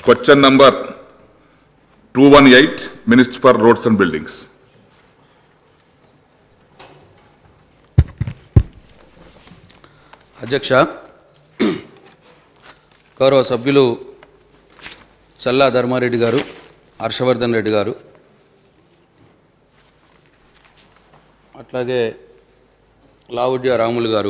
Question number 218, Minister for Roads and Buildings. అధ్యక్ష గౌరవ సభ్యులు చల్లా ధర్మారెడ్డి గారు హర్షవర్ధన్ రెడ్డి గారు అట్లాగే లావుడ్య రాములు గారు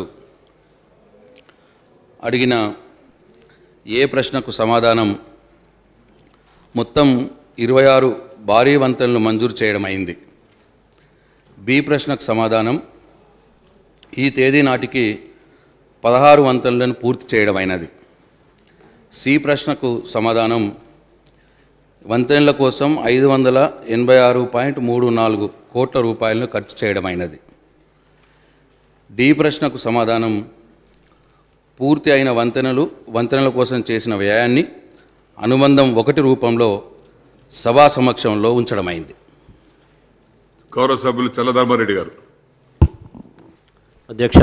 అడిగిన ఏ ప్రశ్నకు సమాధానం మొత్తం ఇరవై ఆరు భారీ వంతెనలు మంజూరు చేయడం అయింది బి ప్రశ్నకు సమాధానం ఈ తేదీ నాటికి పదహారు వంతెనలను పూర్తి చేయడం అయినది సి ప్రశ్నకు సమాధానం వంతెనల కోసం ఐదు వందల ఎనభై ఆరు పాయింట్ మూడు నాలుగు కోట్ల రూపాయలను ఖర్చు చేయడం అయినది డి ప్రశ్నకు సమాధానం పూర్తి అయిన వంతెనలు వంతెనల కోసం చేసిన వ్యయాన్ని అనుబంధం ఒకటి రూపంలో సభా సమక్షంలో ఉంచడమైంది గౌరవ సభ్యులు చల్లధర్మారెడ్డి గారు అధ్యక్ష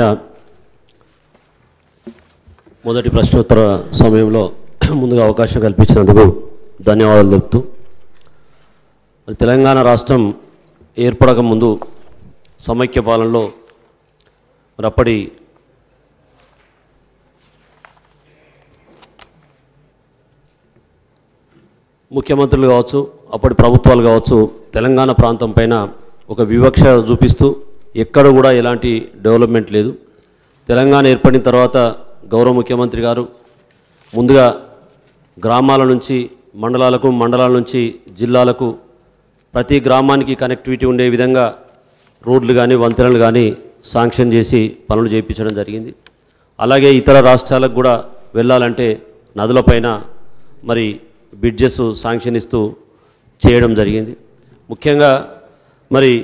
మొదటి ప్రశ్నోత్తర సమయంలో ముందుగా అవకాశం కల్పించినందుకు ధన్యవాదాలు తెలుపుతూ మరి తెలంగాణ రాష్ట్రం ఏర్పడక ముందు సమైక్య పాలనలో మరి అప్పటి ముఖ్యమంత్రులు కావచ్చు అప్పటి ప్రభుత్వాలు కావచ్చు తెలంగాణ ప్రాంతం పైన ఒక వివక్ష చూపిస్తూ ఎక్కడ కూడా ఎలాంటి డెవలప్మెంట్ లేదు తెలంగాణ ఏర్పడిన తర్వాత గౌరవ ముఖ్యమంత్రి గారు ముందుగా గ్రామాల నుంచి మండలాలకు మండలాల నుంచి జిల్లాలకు ప్రతి గ్రామానికి కనెక్టివిటీ ఉండే విధంగా రోడ్లు కానీ వంతెనలు కానీ శాంక్షన్ చేసి పనులు చేయించడం జరిగింది అలాగే ఇతర రాష్ట్రాలకు కూడా వెళ్ళాలంటే నదులపైన మరి బ్రిడ్జెస్ శాంక్షన్ ఇస్తూ చేయడం జరిగింది ముఖ్యంగా మరి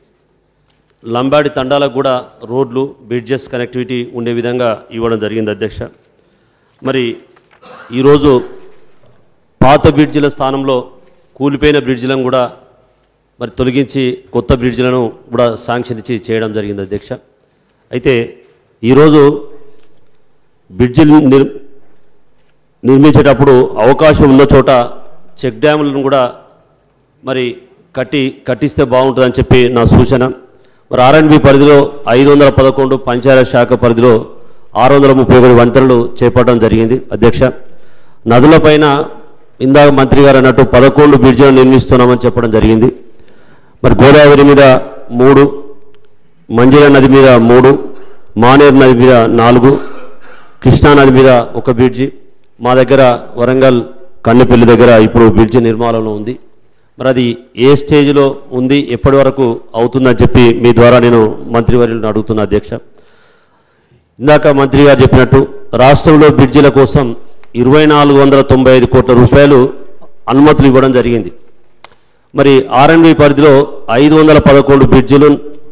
లంబాడి తండాలకు కూడా రోడ్లు బ్రిడ్జెస్ కనెక్టివిటీ ఉండే విధంగా ఇవ్వడం జరిగింది అధ్యక్ష మరి ఈరోజు పాత బ్రిడ్జిల స్థానంలో కూలిపోయిన బ్రిడ్జిలను కూడా మరి తొలగించి కొత్త బ్రిడ్జిలను కూడా శాంక్షన్ ఇచ్చి చేయడం జరిగింది అధ్యక్ష అయితే ఈరోజు బ్రిడ్జిలు నిర్ నిర్మించేటప్పుడు అవకాశం ఉన్న చోట చెక్ డ్యాములను కూడా మరి కట్టి కట్టిస్తే బాగుంటుందని చెప్పి నా సూచన మరి ఆర్ఎండ్బి పరిధిలో ఐదు వందల పదకొండు పంచాయతీ శాఖ పరిధిలో ఆరు వందల ముప్పై ఒకటి వంతెనలు చేపట్టడం జరిగింది అధ్యక్ష నదులపైన ఇందాక మంత్రి గారు అన్నట్టు పదకొండు బ్రిడ్జిలను నిర్మిస్తున్నామని చెప్పడం జరిగింది మరి గోదావరి మీద మూడు మంజీరా నది మీద మూడు మానేరు నది మీద నాలుగు కృష్ణా నది మీద ఒక బ్రిడ్జి మా దగ్గర వరంగల్ కన్నెపల్లి దగ్గర ఇప్పుడు బ్రిడ్జి నిర్మాణంలో ఉంది మరి అది ఏ స్టేజ్లో ఉంది ఎప్పటి వరకు అవుతుందని చెప్పి మీ ద్వారా నేను మంత్రివర్యులను అడుగుతున్నా అధ్యక్ష ఇందాక మంత్రి గారు చెప్పినట్టు రాష్ట్రంలో బ్రిడ్జిల కోసం ఇరవై నాలుగు వందల తొంభై ఐదు కోట్ల రూపాయలు అనుమతులు ఇవ్వడం జరిగింది మరి ఆర్ఎండ్బి పరిధిలో ఐదు వందల పదకొండు బ్రిడ్జిలు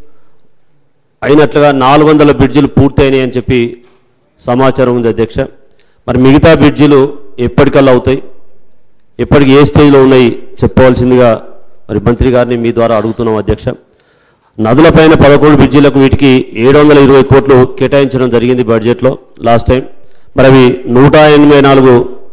అయినట్లుగా నాలుగు వందల బ్రిడ్జిలు పూర్తయినాయి అని చెప్పి సమాచారం ఉంది అధ్యక్ష మరి మిగతా బ్రిడ్జిలు ఎప్పటికల్లా అవుతాయి ఎప్పటికి ఏ స్టేజ్లో ఉన్నాయి చెప్పవలసిందిగా మరి మంత్రి గారిని మీ ద్వారా అడుగుతున్నాం అధ్యక్ష నదులపైన పదకొండు బ్రిడ్జిలకు వీటికి ఏడు వందల ఇరవై కోట్లు కేటాయించడం జరిగింది బడ్జెట్లో లాస్ట్ టైం మరి అవి నూట ఎనభై నాలుగు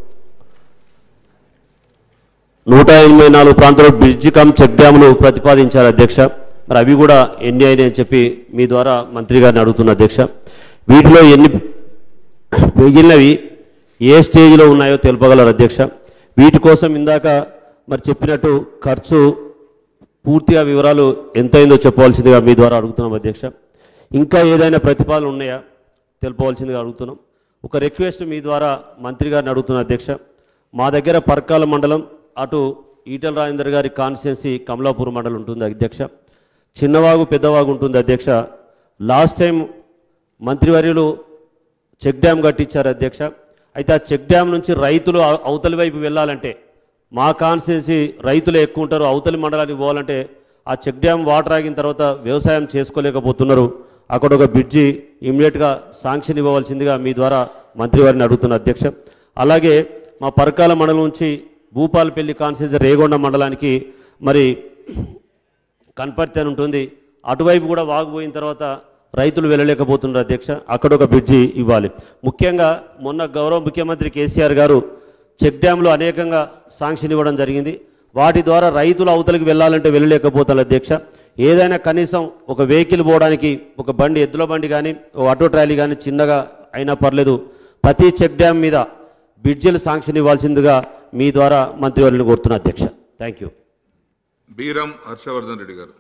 నూట ఎనభై నాలుగు ప్రాంతాల్లో బ్రిడ్జి కమ్ చెక్ డ్యాములు ప్రతిపాదించారు అధ్యక్ష మరి అవి కూడా ఎన్ని అయినాయి అని చెప్పి మీ ద్వారా మంత్రి గారిని అడుగుతున్న అధ్యక్ష వీటిలో ఎన్ని మిగిలినవి ఏ స్టేజ్లో ఉన్నాయో తెలుపగలరు అధ్యక్ష వీటి కోసం ఇందాక మరి చెప్పినట్టు ఖర్చు పూర్తిగా వివరాలు ఎంతైందో చెప్పవలసిందిగా మీ ద్వారా అడుగుతున్నాం అధ్యక్ష ఇంకా ఏదైనా ప్రతిపాదనలు ఉన్నాయా తెలుపవలసిందిగా అడుగుతున్నాం ఒక రిక్వెస్ట్ మీ ద్వారా మంత్రి గారిని అడుగుతున్న అధ్యక్ష మా దగ్గర పర్కాల మండలం అటు ఈటల రాజేందర్ గారి కాన్స్టిట్యున్సీ కమలాపూర్ మండలం ఉంటుంది అధ్యక్ష చిన్నవాగు పెద్దవాగు ఉంటుంది అధ్యక్ష లాస్ట్ టైం మంత్రివర్యులు చెక్ డ్యామ్ కట్టించారు అధ్యక్ష అయితే ఆ చెక్ డ్యామ్ నుంచి రైతులు అవ- అవతలి వైపు వెళ్ళాలంటే మా కాన్స్టిట్యున్సీ రైతులు ఎక్కువ ఉంటారు అవతలి మండలానికి పోవాలంటే ఆ చెక్ డ్యామ్ వాటర్ ఆగిన తర్వాత వ్యవసాయం చేసుకోలేకపోతున్నారు అక్కడ ఒక బ్రిడ్జి ఇమీడియట్గా శాంక్షన్ ఇవ్వవలసిందిగా మీ ద్వారా మంత్రివారిని అడుగుతున్న అధ్యక్ష అలాగే మా పరకాల మండలం నుంచి భూపాలపల్లి కాన్స్టిట్యున్సీ రేగొండ మండలానికి మరి కనపర్తి అని ఉంటుంది అటువైపు కూడా వాగుపోయిన తర్వాత రైతులు వెళ్ళలేకపోతున్నారు అధ్యక్ష అక్కడ ఒక బ్రిడ్జి ఇవ్వాలి ముఖ్యంగా మొన్న గౌరవ ముఖ్యమంత్రి కేసీఆర్ గారు చెక్ డ్యాంలు అనేకంగా శాంక్షన్ ఇవ్వడం జరిగింది వాటి ద్వారా రైతులు అవతలికి వెళ్ళాలంటే వెళ్ళలేకపోతారు అధ్యక్ష ఏదైనా కనీసం ఒక వెహికల్ పోవడానికి ఒక బండి ఎద్దుల బండి కానీ ఒక ఆటో ట్రాలీ కానీ చిన్నగా అయినా పర్లేదు ప్రతి చెక్ డ్యామ్ మీద బ్రిడ్జిలు శాంక్షన్ ఇవ్వాల్సిందిగా మీ ద్వారా మంత్రివర్యుని కోరుతున్నా అధ్యక్ష థ్యాంక్ యూ బీరం హర్షవర్ధన్ రెడ్డి గారు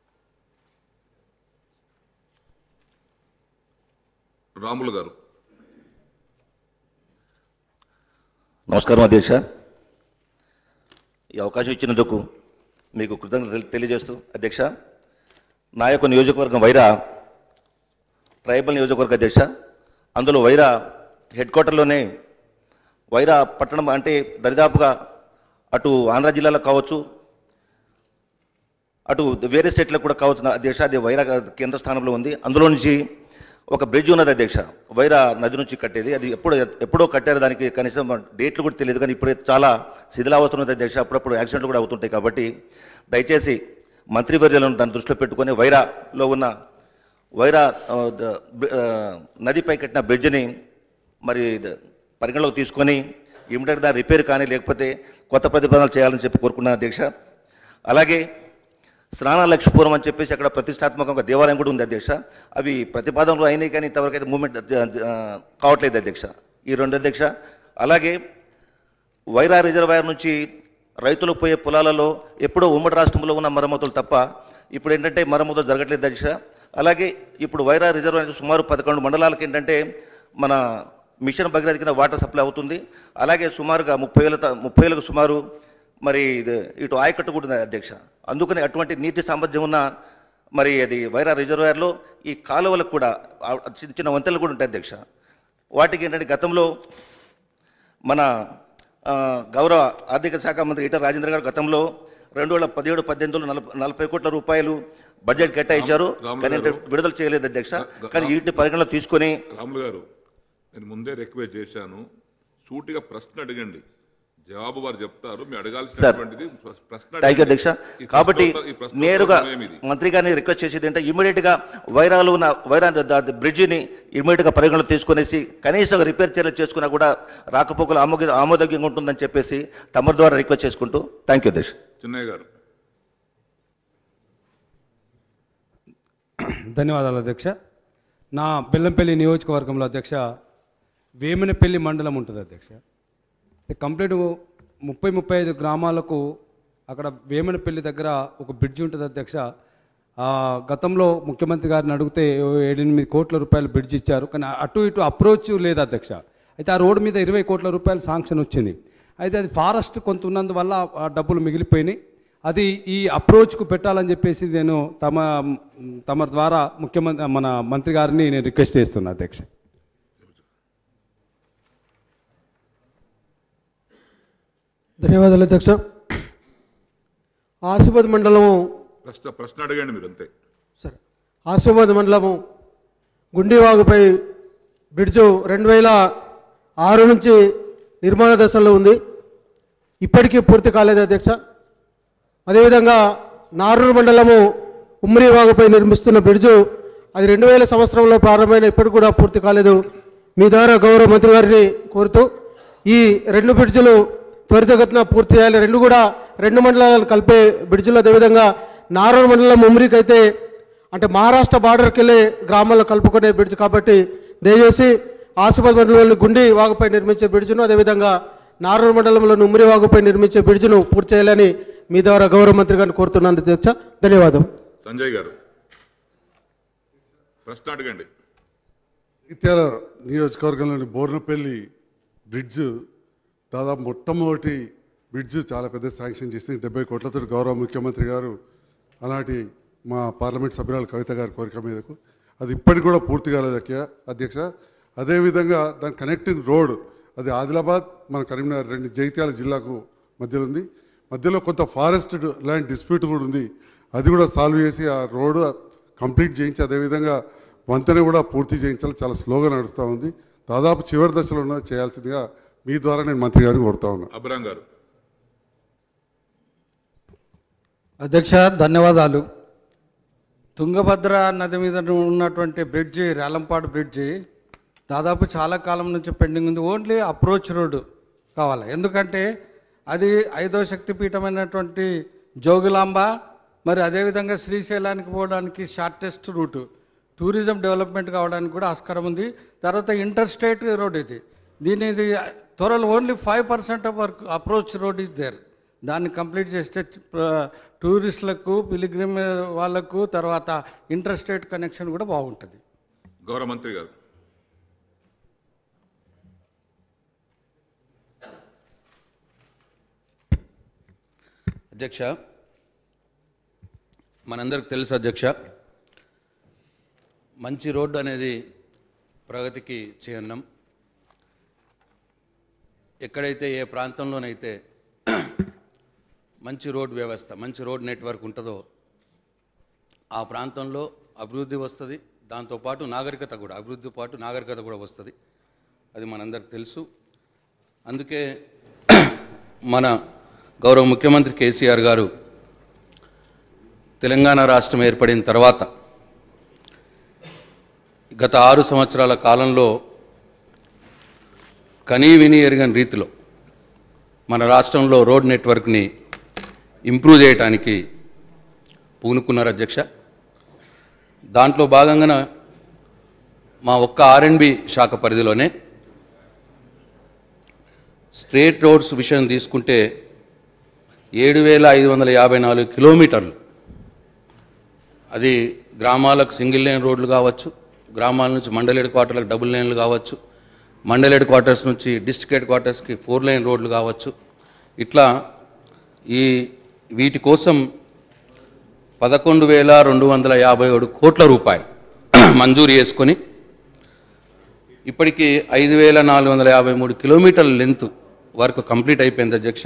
రాములు గారు నమస్కారం అధ్యక్ష ఈ అవకాశం ఇచ్చినందుకు మీకు కృతజ్ఞతలు తెలియజేస్తూ అధ్యక్ష నా యొక్క నియోజకవర్గం వైరా ట్రైబల్ నియోజకవర్గ అధ్యక్ష అందులో వైరా హెడ్ క్వార్టర్లోనే వైరా పట్టణం అంటే దరిదాపుగా అటు ఆంధ్ర జిల్లాలో కావచ్చు అటు వేరే స్టేట్లకు కూడా కావచ్చు నా అధ్యక్ష అది వైరా కేంద్ర స్థానంలో ఉంది అందులో నుంచి ఒక బ్రిడ్జ్ ఉన్నది అధ్యక్ష వైరా నది నుంచి కట్టేది అది ఎప్పుడు ఎప్పుడో కట్టారు దానికి కనీసం డేట్లు కూడా తెలియదు కానీ ఇప్పుడు చాలా శిథిలావస్థ ఉన్నది అధ్యక్ష అప్పుడప్పుడు యాక్సిడెంట్లు కూడా అవుతుంటాయి కాబట్టి దయచేసి మంత్రివర్యులను దాన్ని దృష్టిలో పెట్టుకొని వైరాలో ఉన్న వైరా ఆ, ద- బి- ఆ, నదిపై కట్టిన బ్రిడ్జిని మరి ద- పరిగణలోకి తీసుకొని ఇమీడియట్ దాని రిపేర్ కానీ లేకపోతే కొత్త ప్రతిపాదనలు చేయాలని చెప్పి కోరుకున్నాను అధ్యక్ష అలాగే స్నాన లక్ష్మీపురం అని చెప్పేసి అక్కడ ప్రతిష్టాత్మకంగా దేవాలయం కూడా ఉంది అధ్యక్ష అవి ప్రతిపాదనలు అయినాయి కానీ ఇంతవరకు అయితే మూమెంట్ కావట్లేదు అధ్యక్ష ఈ రెండు అధ్యక్ష అలాగే వైరా రిజర్వాయర్ నుంచి రైతులకు పోయే పొలాలలో ఎప్పుడో ఉమ్మడి రాష్ట్రంలో ఉన్న మరమ్మతులు తప్ప ఇప్పుడు ఏంటంటే మరమ్మతులు జరగట్లేదు అధ్యక్ష అలాగే ఇప్పుడు వైరా రిజర్వాయర్ నుంచి సుమారు పదకొండు మండలాలకు ఏంటంటే మన మిషన్ భగీరథ కింద వాటర్ సప్లై అవుతుంది అలాగే సుమారుగా ముప్పై వేల త- ముప్పై వేలకు సుమారు మరి ఇది ఇటు ఆయకట్టు కూడా ఉంది అధ్యక్ష అందుకని అటువంటి నీటి సామర్థ్యం ఉన్న మరి అది వైరా రిజర్వాయర్లో ఈ కాలువలకు కూడా ఆ చిన్న చిన్న వంతెనలు కూడా ఉంటాయి అధ్యక్ష వాటికి ఏంటంటే గతంలో మన ఆ, గౌరవ ఆర్థిక శాఖ మంత్రి ఈటల రాజేంద్ర గారు గతంలో రెండు వేల పదిహేడు పద్దెనిమిదిలో నలభై నలభై కోట్ల రూపాయలు బడ్జెట్ కేటాయించారు రామ్ కానీ గారు. విడుదల చేయలేదు అధ్యక్ష కానీ వీటిని పరిగణలో తీసుకొని రాములు గారు నేను ముందే రిక్వెస్ట్ చేశాను సూటిగా ప్రశ్న అడగండి జవాబు వారు చెప్తారు మీరు అడగాల్సినటువంటిది ప్రశ్న థ్యాంక్ యూ అడగండి. అధ్యక్ష ఈ కాబట్టి ప్రశ్నోత్తర- ఈ ప్రశ్నోత్తర నేరుగా సమయం ఇది. మంత్రి గారిని రిక్వెస్ట్ చేసేది ఏంటంటే ఇమీడియట్గా వైరాలో ఉన్న వైరా ద- ద- బ్రిడ్జిని ఇమీడియట్గా పరిగణలో తీసుకునేసి కనీసం రిపేర్ చర్యలు చేసుకున్నా కూడా రాకపోకలు ఆమోద ఆమోదయోగ్యంగా ఉంటుందని చెప్పేసి తమ ద్వారా రిక్వెస్ట్ చేసుకుంటూ థ్యాంక్ యూ అధ్యక్ష చిన్నయ్య గారు ధన్యవాదాలు అధ్యక్ష నా బెల్లంపల్లి నియోజకవర్గంలో అధ్యక్ష వేమనపల్లి మండలం ఉంటుంది అధ్యక్ష ఇది కంప్లీట్ ముప్పై ముప్పై ఐదు గ్రామాలకు అక్కడ వేమనపల్లి దగ్గర ఒక బ్రిడ్జ్ ఉంటుంది అధ్యక్ష ఆ, గతంలో ముఖ్యమంత్రి గారిని అడిగితే ఓ ఏడెనిమిది కోట్ల రూపాయలు బ్రిడ్జ్ ఇచ్చారు కానీ అటు ఇటు అప్రోచ్ లేదు అధ్యక్ష అయితే ఆ రోడ్డు మీద ఇరవై కోట్ల రూపాయలు శాంక్షన్ వచ్చింది అయితే అది ఫారెస్ట్ కొంత ఉన్నందువల్ల ఆ డబ్బులు మిగిలిపోయినాయి అది ఈ అప్రోచ్కు పెట్టాలని చెప్పేసి నేను తమ తమ ద్వారా ముఖ్యమంత్రి మన మంత్రి గారిని నేను రిక్వెస్ట్ చేస్తున్నా అధ్యక్ష ధన్యవాదాలు అధ్యక్ష ఆసిఫాబాద్ మండలము ప్రశ్న ప్రశ్న అడగండి మీరు అంతే సరే ఆసిఫాబాద్ మండలము గుండివాగుపై బ్రిడ్జు రెండు వేల ఆరు నుంచి నిర్మాణ దశలో ఉంది ఇప్పటికీ పూర్తి కాలేదు అధ్యక్ష అదేవిధంగా నారూరు మండలము ఉమ్మరి వాగుపై నిర్మిస్తున్న బ్రిడ్జు అది రెండు వేల సంవత్సరంలో ప్రారంభమైన ఇప్పటికి కూడా పూర్తి కాలేదు మీ ద్వారా గౌరవ మంత్రి గారిని కోరుతూ ఈ రెండు బ్రిడ్జులు త్వరితగతిన పూర్తి చేయాలి రెండు కూడా రెండు మండలాలను కలిపే బ్రిడ్జులు అదేవిధంగా నారూరు మండలం ఉమ్మరికి అయితే అంటే మహారాష్ట్ర బార్డర్కి వెళ్ళే గ్రామాల్లో కలుపుకునే బ్రిడ్జ్ కాబట్టి దయచేసి ఆసిఫాబాద్ మండలంలోని గుండి వాగుపై నిర్మించే బ్రిడ్జ్ను అదేవిధంగా నారూరు మండలంలోని ఉమ్మరి వాగుపై నిర్మించే బ్రిడ్జ్ను పూర్తి చేయాలని మీ ద్వారా గౌరవ మంత్రి గారిని కోరుతున్నాను అధ్యక్ష ధన్యవాదం సంజయ్ గారు ప్రశ్న అడగండి ఇత్యాల నియోజకవర్గంలోని బోర్నపల్లి బ్రిడ్జ్ దాదాపు మొట్టమొదటి బ్రిడ్జ్ చాలా పెద్ద శాంక్షన్ చేసి డెబ్బై కోట్లతో గౌరవ ముఖ్యమంత్రి గారు అలాంటి మా పార్లమెంట్ సభ్యురాలు కవిత గారి కోరిక మీదకు అది ఇప్పటికి కూడా పూర్తి కాలేదు అధ్య- అధ్యక్ష అదేవిధంగా దాని కనెక్టింగ్ రోడ్ అది ఆదిలాబాద్ మన కరీంనగర్ రెండు జైత్యాల జిల్లాకు మధ్యలో ఉంది మధ్యలో కొంత ఫారెస్ట్ ల్యాండ్ డిస్ప్యూట్ కూడా ఉంది అది కూడా సాల్వ్ చేసి ఆ రోడ్డు కంప్లీట్ చేయించి అదేవిధంగా వంతెన కూడా పూర్తి చేయించాలి చాలా స్లోగా నడుస్తూ ఉంది దాదాపు చివరి దశలో ఉన్న చేయాల్సిందిగా మీ ద్వారా నేను మంత్రి గారిని కోరుతా ఉన్నా అబ్రాం గారు అధ్యక్ష ధన్యవాదాలు తుంగభద్ర నది మీద ఉన్నటువంటి బ్రిడ్జి రేలంపాడు బ్రిడ్జి దాదాపు చాలా కాలం నుంచి పెండింగ్ ఉంది ఓన్లీ అప్రోచ్ రోడ్డు కావాలి ఎందుకంటే అది ఐదో శక్తిపీఠమైనటువంటి జోగులాంబ మరి అదేవిధంగా శ్రీశైలానికి పోవడానికి షార్టెస్ట్ రూటు టూరిజం డెవలప్మెంట్ కావడానికి కూడా ఆస్కారం ఉంది తర్వాత ఇంటర్ స్టేట్ రోడ్ ఇది దీని ఇది త్వరలో only five percent of work approach road is there దాన్ని కంప్లీట్ చేస్తే ప్ర- టూరిస్టులకు పిలిగ్రిమ్ వాళ్ళకు తర్వాత ఇంటర్ స్టేట్ కనెక్షన్ కూడా బాగుంటుంది గౌరవ మంత్రి గారు అధ్యక్ష మనందరికి తెలుసు అధ్యక్ష మంచి రోడ్డు అనేది ప్రగతికి చిహ్నం ఎక్కడైతే ఏ ప్రాంతంలోనైతే మంచి రోడ్ వ్యవస్థ మంచి రోడ్ నెట్వర్క్ ఉంటుందో ఆ ప్రాంతంలో అభివృద్ధి వస్తుంది దాంతోపాటు నాగరికత కూడా అభివృద్ధి పాటు నాగరికత కూడా వస్తుంది అది మనందరికి తెలుసు అందుకే మన గౌరవ ముఖ్యమంత్రి కేసీఆర్ గారు తెలంగాణ రాష్ట్రం ఏర్పడిన తర్వాత గత ఆరు సంవత్సరాల కాలంలో కనీ విని ఎరగని రీతిలో మన రాష్ట్రంలో రోడ్ నెట్వర్క్ని ఇంప్రూవ్ చేయడానికి పూనుకున్నారు అధ్యక్ష దాంట్లో భాగంగా మా ఒక్క ఆర్ఎండ్బి శాఖ పరిధిలోనే స్ట్రేట్ రోడ్స్ విషయం తీసుకుంటే ఏడు వేల ఐదు వందల యాభై నాలుగు కిలోమీటర్లు అది గ్రామాలకు సింగిల్ లేన్ రోడ్లు కావచ్చు గ్రామాల నుంచి మండల్ హెడ్ క్వార్టర్లకు డబుల్ లేన్లు కావచ్చు మండల్ హెడ్ క్వార్టర్స్ నుంచి డిస్ట్రిక్ట్ హెడ్ క్వార్టర్స్కి ఫోర్ లైన్ రోడ్లు కావచ్చు ఇట్లా ఈ వీటి కోసం పదకొండు వేల రెండు వందల యాభై ఏడు కోట్ల రూపాయలు మంజూరు చేసుకొని ఇప్పటికీ ఐదు వేల నాలుగు వందల యాభై మూడు కిలోమీటర్ల లెంత్ వరకు కంప్లీట్ అయిపోయింది అధ్యక్ష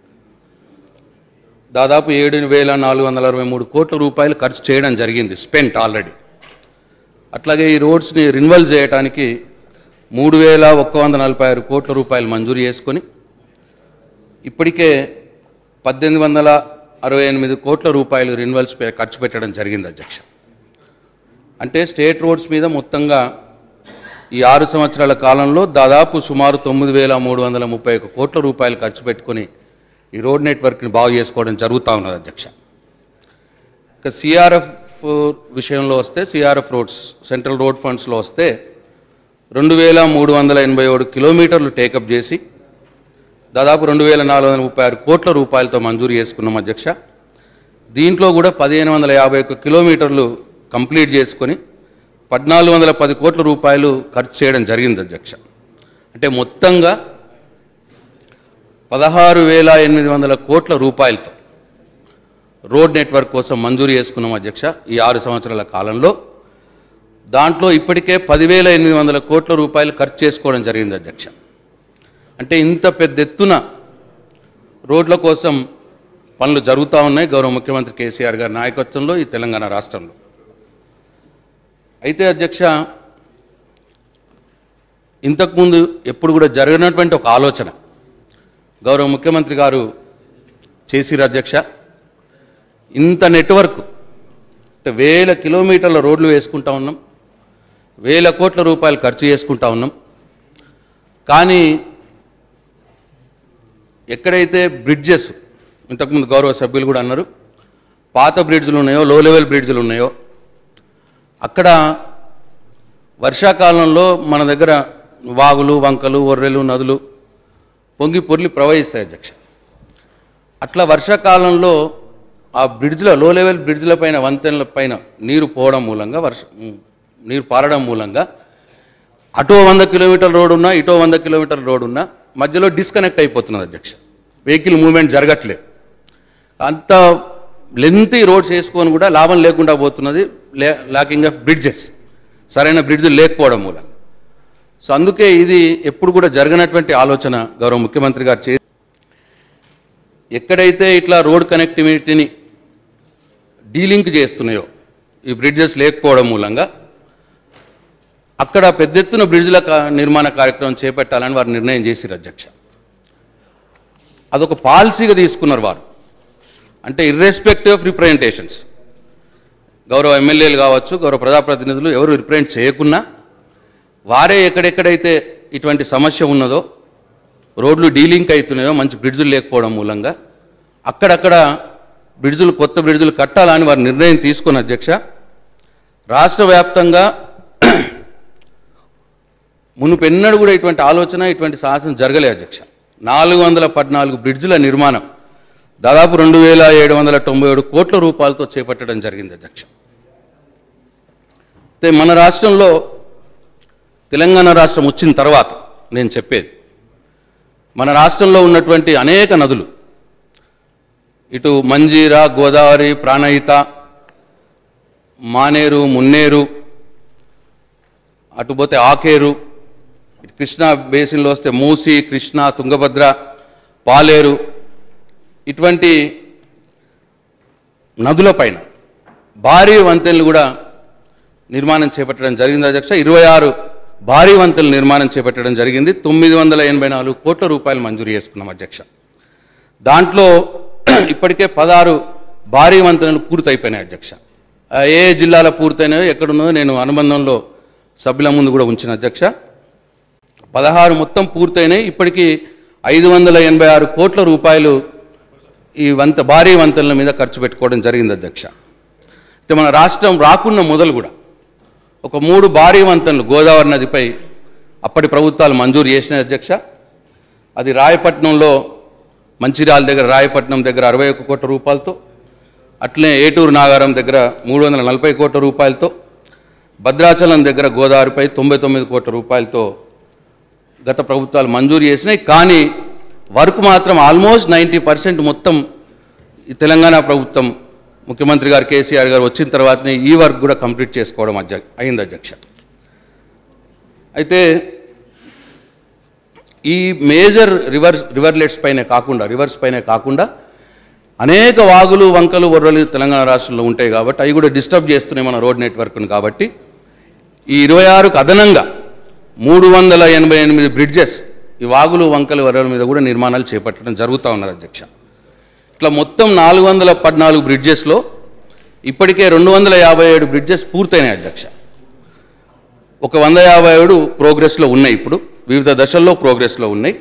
దాదాపు ఏడు వేల నాలుగు వందల అరవై మూడు కోట్ల రూపాయలు ఖర్చు చేయడం జరిగింది స్పెంట్ ఆల్రెడీ అట్లాగే ఈ రోడ్స్ని రిన్వల్ చేయడానికి మూడు వేల ఒక్క వంద నలభై ఆరు కోట్ల రూపాయలు మంజూరు చేసుకొని ఇప్పటికే పద్దెనిమిది వందల అరవై ఎనిమిది కోట్ల రూపాయలు రిన్వల్స్ పే ఖర్చు పెట్టడం జరిగింది అధ్యక్ష అంటే స్టేట్ రోడ్స్ మీద మొత్తంగా ఈ ఆరు సంవత్సరాల కాలంలో దాదాపు సుమారు తొమ్మిది వేల మూడు వందల ముప్పై ఒక కోట్ల రూపాయలు ఖర్చు పెట్టుకొని ఈ రోడ్ నెట్వర్క్ని బాగు చేసుకోవడం జరుగుతూ ఉన్నది అధ్యక్ష ఇక సిఆర్ఎఫ్ విషయంలో వస్తే సిఆర్ఎఫ్ రోడ్స్ సెంట్రల్ రోడ్ ఫండ్స్లో వస్తే రెండు వేల మూడు వందల ఎనభై ఏడు కిలోమీటర్లు టేకప్ చేసి దాదాపు రెండు వేల నాలుగు వందల ముప్పై ఆరు కోట్ల రూపాయలతో మంజూరు చేసుకున్నాం అధ్యక్ష దీంట్లో కూడా పదిహేను వందల యాభై ఒక్క కిలోమీటర్లు కంప్లీట్ చేసుకొని పద్నాలుగు వందల పది కోట్ల రూపాయలు ఖర్చు చేయడం జరిగింది అధ్యక్ష అంటే మొత్తంగా పదహారు వేల ఎనిమిది వందల కోట్ల రూపాయలతో రోడ్ నెట్వర్క్ కోసం మంజూరు చేసుకున్నాం అధ్యక్ష ఈ ఆరు సంవత్సరాల కాలంలో దాంట్లో ఇప్పటికే పదివేల ఎనిమిది వందల కోట్ల రూపాయలు ఖర్చు చేసుకోవడం జరిగింది అధ్యక్ష అంటే ఇంత పెద్ద ఎత్తున రోడ్ల కోసం పనులు జరుగుతూ ఉన్నాయి గౌరవ ముఖ్యమంత్రి కేసీఆర్ గారి నాయకత్వంలో ఈ తెలంగాణ రాష్ట్రంలో అయితే అధ్యక్ష ఇంతకుముందు ఎప్పుడు కూడా జరగనటువంటి ఒక ఆలోచన గౌరవ ముఖ్యమంత్రి గారు చేసిరు అధ్యక్ష ఇంత నెట్వర్క్ అంటే వేల కిలోమీటర్ల రోడ్లు వేసుకుంటా ఉన్నాం వేల కోట్ల రూపాయలు ఖర్చు చేసుకుంటా ఉన్నాం కానీ ఎక్కడైతే బ్రిడ్జెస్ ఇంతకుముందు గౌరవ సభ్యులు కూడా అన్నారు పాత బ్రిడ్జ్లు ఉన్నాయో లో లెవెల్ బ్రిడ్జ్లు ఉన్నాయో అక్కడ వర్షాకాలంలో మన దగ్గర వాగులు వంకలు ఒర్రెలు నదులు పొంగి పొర్లి ప్రవహిస్తాయి అధ్యక్ష అట్లా వర్షాకాలంలో ఆ బ్రిడ్జ్ల లో లెవెల్ బ్రిడ్జ్ల పైన వంతెనల పైన నీరు పోవడం మూలంగా వర్ష నీరు పారడం మూలంగా అటో వంద కిలోమీటర్ రోడ్ ఉన్నా ఇటో వంద కిలోమీటర్ రోడ్ ఉన్నా మధ్యలో డిస్కనెక్ట్ అయిపోతున్నది అధ్యక్ష వెహికల్ మూవ్మెంట్ జరగట్లేదు అంత లెంతీ రోడ్స్ వేసుకొని కూడా లాభం లేకుండా పోతున్నది లాకింగ్ ఆఫ్ బ్రిడ్జెస్ సరైన బ్రిడ్జ్ లేకపోవడం మూలంగా సో అందుకే ఇది ఎప్పుడు కూడా జరగనటువంటి ఆలోచన గౌరవ ముఖ్యమంత్రి గారు చే ఎక్కడైతే ఇట్లా రోడ్ కనెక్టివిటీని డీలింక్ చేస్తున్నాయో ఈ బ్రిడ్జెస్ లేకపోవడం మూలంగా అక్కడ పెద్ద ఎత్తున బ్రిడ్జ్ల కా- నిర్మాణ కార్యక్రమం చేపట్టాలని వారు నిర్ణయం చేసిరు అధ్యక్ష అదొక పాలసీగా తీసుకున్నారు వారు అంటే ఇర్రెస్పెక్టివ్ ఆఫ్ రిప్రజెంటేషన్స్ గౌరవ ఎమ్మెల్యేలు కావచ్చు గౌరవ ప్రజాప్రతినిధులు ఎవరు రిప్రజెంట్ చేయకున్నా వారే ఎక్కడెక్కడైతే ఇటువంటి సమస్య ఉన్నదో రోడ్లు డీలింక్ అవుతున్నాయో మంచి బ్రిడ్జులు లేకపోవడం మూలంగా అక్కడక్కడ బ్రిడ్జులు కొత్త బ్రిడ్జులు కట్టాలని వారు నిర్ణయం తీసుకున్న అధ్యక్ష రాష్ట్ర వ్యాప్తంగా మునుపెన్నడూ కూడా ఇటువంటి ఆలోచన ఇటువంటి సాహసం జరగలే అధ్యక్ష నాలుగు వందల పద్నాలుగు బ్రిడ్జిల నిర్మాణం దాదాపు రెండు వేల ఏడు వందల తొంభై ఏడు కోట్ల రూపాయలతో చేపట్టడం జరిగింది అధ్యక్ష అయితే మన రాష్ట్రంలో తెలంగాణ రాష్ట్రం వచ్చిన తర్వాత నేను చెప్పేది మన రాష్ట్రంలో ఉన్నటువంటి అనేక నదులు ఇటు మంజీరా గోదావరి ప్రాణహిత మానేరు మున్నేరు అటు పోతే ఆకేరు ఇటు కృష్ణా బేసిన్లో వస్తే మూసి కృష్ణా తుంగభద్ర పాలేరు ఇటువంటి నదులపైన భారీ వంతెనలు కూడా నిర్మాణం చేపట్టడం జరిగింది అధ్యక్ష ఇరవై ఆరు భారీ వంతెనలు నిర్మాణం చేపట్టడం జరిగింది తొమ్మిది వందల ఎనభై నాలుగు కోట్ల రూపాయలు మంజూరు చేసుకున్నాం అధ్యక్ష దాంట్లో ఇప్పటికే పదహారు భారీ వంతెనలు పూర్తయిపోయినాయి అధ్యక్ష ఆ ఏ జిల్లాలో పూర్తయినాయో ఎక్కడున్నదో నేను అనుబంధంలో సభ్యుల ముందు కూడా ఉంచిన అధ్యక్ష పదహారు మొత్తం పూర్తయినాయి ఇప్పటికీ ఐదు వందల ఎనభై ఆరు కోట్ల రూపాయలు ఈ వంత భారీ వంతెనల మీద ఖర్చు పెట్టుకోవడం జరిగింది అధ్యక్ష అయితే మన రాష్ట్రం రాకున్న మొదలు కూడా ఒక మూడు భారీ వంతెనలు గోదావరి నదిపై అప్పటి ప్రభుత్వాలు మంజూరు చేసినాయి అధ్యక్ష అది రాయపట్నంలో మంచిర్యాల దగ్గర రాయపట్నం దగ్గర అరవై ఒక్క కోట్ల రూపాయలతో అట్లనే ఏటూరు నాగారం దగ్గర మూడు వందల నలభై కోట్ల రూపాయలతో భద్రాచలం దగ్గర గోదావరిపై తొంభై తొమ్మిది కోట్ల రూపాయలతో గత ప్రభుత్వాలు మంజూరు చేసినాయి కానీ వర్క్ మాత్రం ఆల్మోస్ట్ నైంటీ పర్సెంట్ మొత్తం ఈ తెలంగాణ ప్రభుత్వం ముఖ్యమంత్రి గారు కేసీఆర్ గారు వచ్చిన తర్వాతనే ఈ వర్క్ కూడా కంప్లీట్ చేసుకోవడం అధ్య అయింది అధ్యక్ష అయితే ఈ మేజర్ రివర్స్ రివర్లెట్స్ పైనే కాకుండా రివర్స్ పైనే కాకుండా అనేక వాగులు వంకలు ఒర్రలు తెలంగాణ రాష్ట్రంలో ఉంటాయి కాబట్టి అవి కూడా డిస్టర్బ్ చేస్తున్నాయి మన రోడ్ నెట్వర్క్ను కాబట్టి ఈ ఇరవై ఆరుకు అదనంగా మూడు వందల ఎనభై ఎనిమిది బ్రిడ్జెస్ ఈ వాగులు వంకలు వరల మీద కూడా నిర్మాణాలు చేపట్టడం జరుగుతూ ఉన్నది అధ్యక్ష ఇట్లా మొత్తం నాలుగు వందల పద్నాలుగు బ్రిడ్జెస్లో ఇప్పటికే రెండు వందల యాభై ఏడు బ్రిడ్జెస్ పూర్తయినాయి అధ్యక్ష ఒక వంద యాభై ఏడు ప్రోగ్రెస్లో ఉన్నాయి ఇప్పుడు వివిధ దశల్లో ప్రోగ్రెస్లో ఉన్నాయి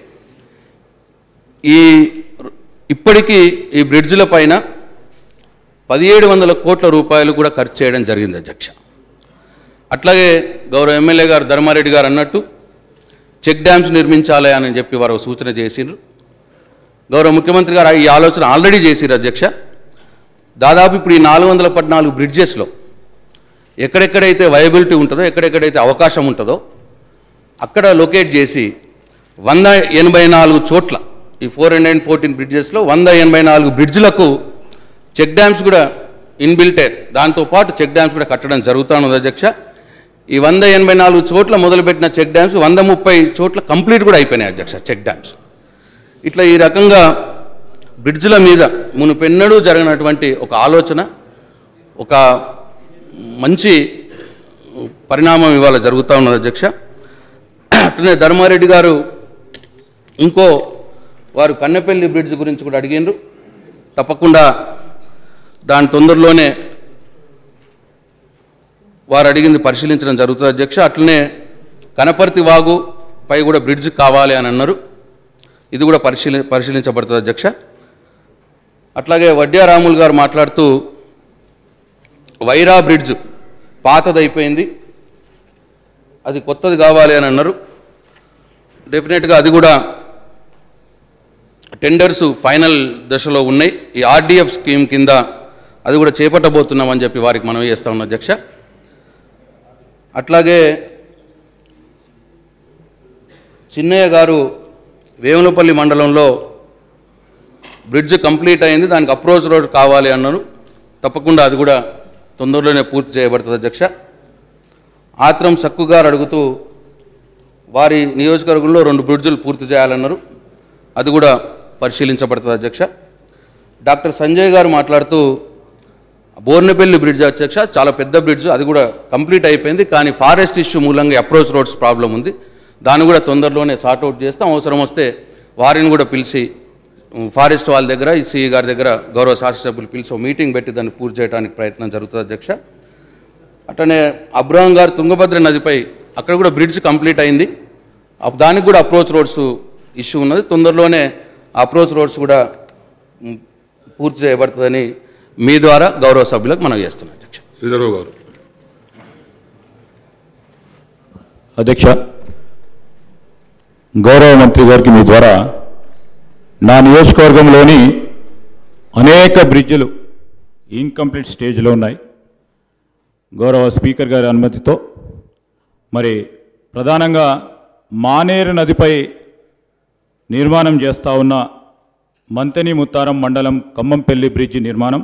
ఈ ఇప్పటికీ ఈ బ్రిడ్జ్ల పైన పదిహేడు వందల కోట్ల రూపాయలు కూడా ఖర్చు చేయడం జరిగింది అధ్యక్ష అట్లాగే గౌరవ ఎమ్మెల్యే గారు ధర్మారెడ్డి గారు అన్నట్టు చెక్ డ్యామ్స్ నిర్మించాలి అని చెప్పి వారు సూచన చేసిండ్రు గౌరవ ముఖ్యమంత్రి గారు ఈ ఆలోచన ఆల్రెడీ చేసిరు అధ్యక్ష దాదాపు ఇప్పుడు ఈ నాలుగు వందల పద్నాలుగు బ్రిడ్జెస్లో ఎక్కడెక్కడైతే వయబిలిటీ ఉంటుందో ఎక్కడెక్కడైతే అవకాశం ఉంటుందో అక్కడ లొకేట్ చేసి వంద ఎనభై నాలుగు చోట్ల ఈ ఫోర్ హండ్రెడ్ అండ్ ఫోర్టీన్ బ్రిడ్జెస్లో వంద ఎనభై నాలుగు బ్రిడ్జ్లకు చెక్ డ్యామ్స్ కూడా ఇన్బిల్టే దాంతోపాటు చెక్ డ్యామ్స్ కూడా కట్టడం జరుగుతున్నది అధ్యక్ష ఈ వంద ఎనభై నాలుగు చోట్ల మొదలుపెట్టిన చెక్ డ్యామ్స్ వంద ముప్పై చోట్ల కంప్లీట్ కూడా అయిపోయినాయి అధ్యక్ష చెక్ డ్యామ్స్ ఇట్లా ఈ రకంగా బ్రిడ్జ్ల మీద మునుపెన్నడూ జరిగినటువంటి ఒక ఆలోచన ఒక మంచి పరిణామం ఇవాళ జరుగుతూ ఉన్నది అధ్యక్ష అట్లనే ధర్మారెడ్డి గారు ఇంకో వారు కన్నెపల్లి బ్రిడ్జ్ గురించి కూడా అడిగిండ్రు తప్పకుండా దాని తొందరలోనే వారు అడిగింది పరిశీలించడం జరుగుతుంది అధ్యక్ష అట్లనే కనపర్తి వాగు పై కూడా బ్రిడ్జ్ కావాలి అని అన్నారు ఇది కూడా పరిశీలి పరిశీలించబడుతుంది అధ్యక్ష అట్లాగే వడ్యారాములు గారు మాట్లాడుతూ వైరా బ్రిడ్జ్ పాతదైపోయింది అది కొత్తది కావాలి అని అన్నారు డెఫినెట్గా అది కూడా టెండర్స్ ఫైనల్ దశలో ఉన్నాయి ఈ ఆర్డీఎఫ్ స్కీమ్ కింద అది కూడా చేపట్టబోతున్నామని చెప్పి వారికి మనం చేస్తా ఉన్నాం అధ్యక్ష అట్లాగే చిన్నయ్య గారు వేములపల్లి మండలంలో బ్రిడ్జ్ కంప్లీట్ అయింది దానికి అప్రోచ్ రోడ్ కావాలి అన్నారు తప్పకుండా అది కూడా తొందరలోనే పూర్తి చేయబడుతుంది అధ్యక్ష ఆత్రం సక్కు గారు అడుగుతూ వారి నియోజకవర్గంలో రెండు బ్రిడ్జులు పూర్తి చేయాలన్నారు అది కూడా పరిశీలించబడుతుంది అధ్యక్ష డాక్టర్ సంజయ్ గారు మాట్లాడుతూ బోర్నపల్లి బ్రిడ్జ్ అధ్యక్ష చాలా పెద్ద బ్రిడ్జ్ అది కూడా కంప్లీట్ అయిపోయింది కానీ ఫారెస్ట్ ఇష్యూ మూలంగా అప్రోచ్ రోడ్స్ ప్రాబ్లం ఉంది దాన్ని కూడా తొందరలోనే సార్ట్అవుట్ చేస్తాం అవసరం వస్తే వారిని కూడా పిలిచి ఉమ్, ఫారెస్ట్ వాళ్ళ దగ్గర ఈ సిఈ గారి దగ్గర గౌరవ శాసనసభ్యులు పిలిచి ఒక మీటింగ్ పెట్టి దాన్ని పూర్తి చేయడానికి ప్రయత్నం జరుగుతుంది అధ్యక్ష అట్లనే అబ్రహం గారు తుంగభద్ర నదిపై అక్కడ కూడా బ్రిడ్జ్ కంప్లీట్ అయింది అప్- దానికి కూడా అప్రోచ్ రోడ్స్ ఇష్యూ ఉన్నది తొందరలోనే అప్రోచ్ రోడ్స్ కూడా మ్, పూర్తి చేయబడుతుందని మీ ద్వారా గౌరవ సభ్యులకు మనం చేస్తున్నాం అధ్యక్ష శ్రీధర్రావు గారు అధ్యక్ష గౌరవ మంత్రి గారికి మీ ద్వారా నా నియోజకవర్గంలోని అనేక బ్రిడ్జిలు ఇన్కంప్లీట్ స్టేజ్లో ఉన్నాయి గౌరవ స్పీకర్ గారి అనుమతితో మరి ప్రధానంగా మానేరు నదిపై నిర్మాణం చేస్తూ ఉన్న మంతని ముత్తారం మండలం ఖమ్మంపల్లి బ్రిడ్జి నిర్మాణం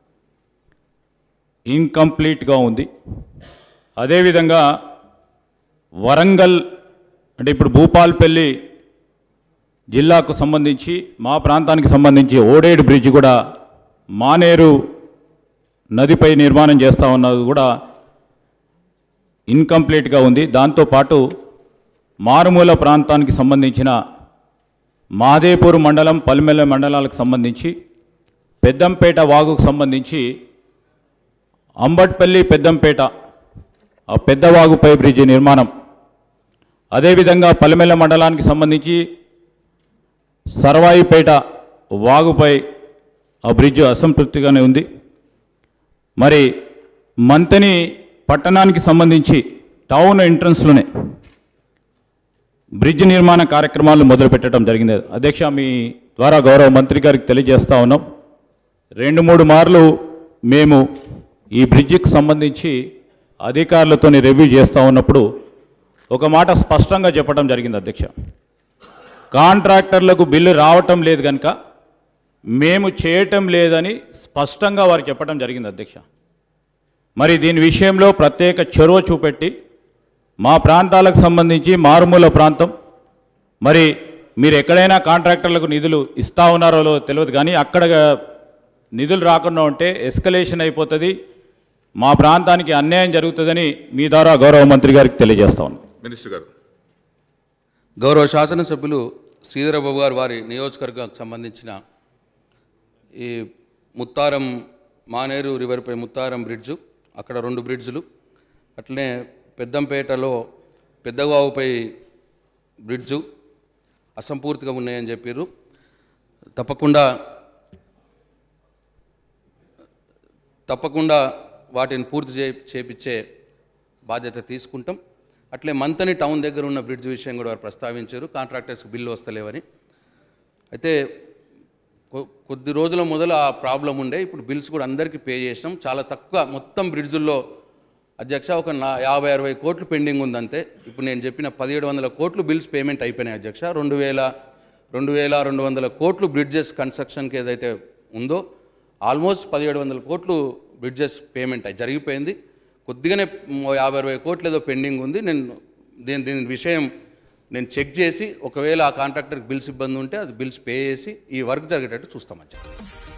ఇన్కంప్లీట్గా ఉంది అదేవిధంగా వరంగల్ అంటే ఇప్పుడు భూపాల్పల్లి జిల్లాకు సంబంధించి మా ప్రాంతానికి సంబంధించి ఓడేడు బ్రిడ్జ్ కూడా మానేరు నదిపై నిర్మాణం చేస్తూ ఉన్నది కూడా ఇన్కంప్లీట్గా ఉంది దాంతోపాటు మారుమూల ప్రాంతానికి సంబంధించిన మాదేపూర్ మండలం పల్మెల మండలాలకు సంబంధించి పెద్దంపేట వాగుకు సంబంధించి అంబట్పల్లి పెద్దంపేట ఆ పెద్దవాగుపై బ్రిడ్జి నిర్మాణం అదేవిధంగా పల్మెల మండలానికి సంబంధించి సర్వాయిపేట వాగుపై ఆ బ్రిడ్జ్ అసంతృప్తిగానే ఉంది మరి మంతని పట్టణానికి సంబంధించి టౌన్ ఎంట్రన్స్లోనే బ్రిడ్జ్ నిర్మాణ కార్యక్రమాలు మొదలుపెట్టడం జరిగింది అధ్యక్ష మీ ద్వారా గౌరవ మంత్రి గారికి తెలియజేస్తా ఉన్నాం రెండు మూడు మార్లు మేము ఈ బ్రిడ్జికి సంబంధించి అధికారులతో రివ్యూ చేస్తూ ఉన్నప్పుడు ఒక మాట స్పష్టంగా చెప్పడం జరిగింది అధ్యక్ష కాంట్రాక్టర్లకు బిల్లు రావటం లేదు కనుక మేము చేయటం లేదని స్పష్టంగా వారు చెప్పడం జరిగింది అధ్యక్ష మరి దీని విషయంలో ప్రత్యేక చొరవ చూపెట్టి మా ప్రాంతాలకు సంబంధించి మారుమూల ప్రాంతం మరి మీరు ఎక్కడైనా కాంట్రాక్టర్లకు నిధులు ఇస్తా ఉన్నారో లేదో తెలియదు కానీ అక్కడ నిధులు రాకుండా ఉంటే ఎస్కలేషన్ అయిపోతుంది మా ప్రాంతానికి అన్యాయం జరుగుతుందని మీ ద్వారా గౌరవ మంత్రి గారికి తెలియజేస్తా ఉన్నాం మినిస్టర్ గారు గౌరవ శాసనసభ్యులు శ్రీధరబాబు గారు వారి నియోజకవర్గానికి సంబంధించిన ఈ ముత్తారం మానేరు రివర్పై ముత్తారం బ్రిడ్జు అక్కడ రెండు బ్రిడ్జులు అట్లనే పెద్దంపేటలో పెద్దవావుపై బ్రిడ్జు అసంపూర్తిగా ఉన్నాయని చెప్పారు తప్పకుండా తప్పకుండా వాటిని పూర్తి చే చేపించే బాధ్యత తీసుకుంటాం అట్లే మంతని టౌన్ దగ్గర ఉన్న బ్రిడ్జ్ విషయం కూడా వారు ప్రస్తావించారు కాంట్రాక్టర్స్ బిల్లు వస్తలేవని అయితే కొ- కొద్ది రోజుల మొదలు ఆ ప్రాబ్లం ఉండే ఇప్పుడు బిల్స్ కూడా అందరికీ పే చేసినాం చాలా తక్కువ మొత్తం బ్రిడ్జుల్లో అధ్యక్ష ఒక నా యాభై అరవై కోట్లు పెండింగ్ ఉందంతే ఇప్పుడు నేను చెప్పిన పదిహేడు వందల కోట్లు బిల్స్ పేమెంట్ అయిపోయినాయి అధ్యక్ష రెండు వేల రెండు వేల రెండు వందల కోట్లు బ్రిడ్జెస్ కన్స్ట్రక్షన్కి ఏదైతే ఉందో ఆల్మోస్ట్ పదిహేడు వందల కోట్లు బ్రిడ్జెస్ పేమెంట్ అయి జరిగిపోయింది కొద్దిగానే మ్, యాభై అరవై కోట్లు ఏదో పెండింగ్ ఉంది నేను దీని దీని విషయం నేను చెక్ చేసి ఒకవేళ ఆ కాంట్రాక్టర్కి బిల్స్ ఇబ్బంది ఉంటే అది బిల్స్ పే చేసి ఈ వర్క్ జరిగేటట్టు చూస్తాం అధ్యక్ష